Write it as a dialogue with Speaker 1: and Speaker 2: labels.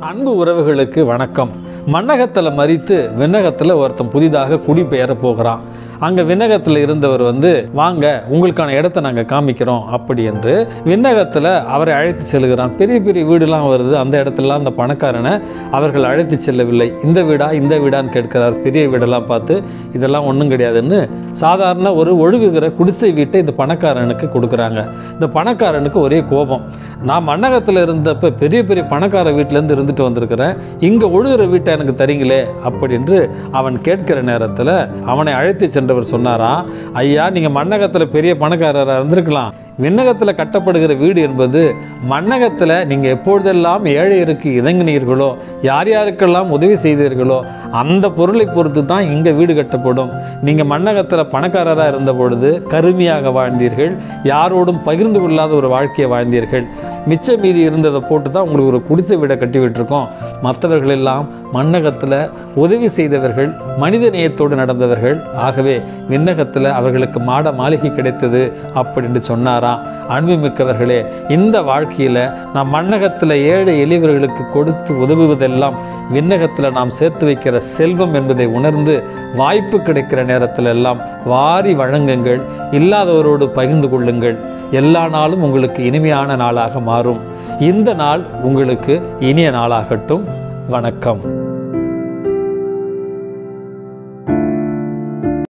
Speaker 1: அன்பு உறவுகளுக்கு வணக்கம் மண்ணகத்தில் மறித்து விண்ணகத்தில் ஒருத்தன் புதிதாக குடிபெயர போகிறான் அங்கே விண்ணகத்தில் இருந்தவர் வந்து வாங்க உங்களுக்கான இடத்த நாங்கள் காமிக்கிறோம் அப்படி என்று விண்ணகத்தில் அவரை அழைத்து செல்கிறான் பெரிய பெரிய வீடுலாம் வருது அந்த இடத்துலலாம் அந்த பணக்காரனை அவர்கள் அழைத்து செல்லவில்லை இந்த வீடா இந்த வீடான்னு கேட்கிறார் பெரிய வீடெல்லாம் பார்த்து இதெல்லாம் ஒன்றும் கிடையாதுன்னு சாதாரண ஒரு ஒழுகுகிற குடிசை வீட்டை இந்த பணக்காரனுக்கு கொடுக்குறாங்க இந்த பணக்காரனுக்கு ஒரே கோபம் நான் மண்ணகத்தில் இருந்தப்ப பெரிய பெரிய பணக்கார வீட்டிலேருந்து இருந்துட்டு வந்திருக்கிறேன் இங்கே ஒழுகுற வீட்டை எனக்கு தரீங்களே அப்படின்னு அவன் கேட்கிற நேரத்தில் அவனை அழைத்து சென்றவர் சொன்னாராம் ஐயா நீங்கள் மண்ணகத்தில் பெரிய பணக்காரராக இருந்திருக்கலாம் விண்ணகத்தில் கட்டப்படுகிற வீடு என்பது மண்ணகத்தில் நீங்கள் எப்பொழுதெல்லாம் ஏழையருக்கு இறங்கினீர்களோ யார் யாருக்கெல்லாம் உதவி செய்தீர்களோ அந்த பொருளை பொறுத்து தான் இங்கே வீடு கட்டப்படும் நீங்கள் மண்ணகத்தில் பணக்காரராக இருந்த பொழுது கருமையாக வாழ்ந்தீர்கள் யாரோடும் பகிர்ந்து கொள்ளாத ஒரு வாழ்க்கையை வாழ்ந்தீர்கள் மிச்ச மீதி இருந்ததை போட்டு தான் உங்களுக்கு ஒரு குடிசை வீடை கட்டி விட்டுருக்கோம் மற்றவர்கள் எல்லாம் மண்ணகத்தில் உதவி செய்தவர்கள் மனித நேயத்தோடு நடந்தவர்கள் ஆகவே விண்ணகத்தில் அவர்களுக்கு மாட மாளிகை கிடைத்தது அப்படின்னு சொன்னாராம் அன்புமிக்கவர்களே இந்த வாழ்க்கையில் நாம் மண்ணகத்தில் ஏழை எளியவர்களுக்கு கொடுத்து உதவுவதெல்லாம் விண்ணகத்தில் நாம் சேர்த்து வைக்கிற செல்வம் என்பதை உணர்ந்து வாய்ப்பு கிடைக்கிற நேரத்தில் எல்லாம் வாரி வழங்குங்கள் இல்லாதவரோடு பகிர்ந்து கொள்ளுங்கள் எல்லா நாளும் உங்களுக்கு இனிமையான நாளாக மாறும் இந்த நாள் உங்களுக்கு இனிய நாளாகட்டும் வணக்கம்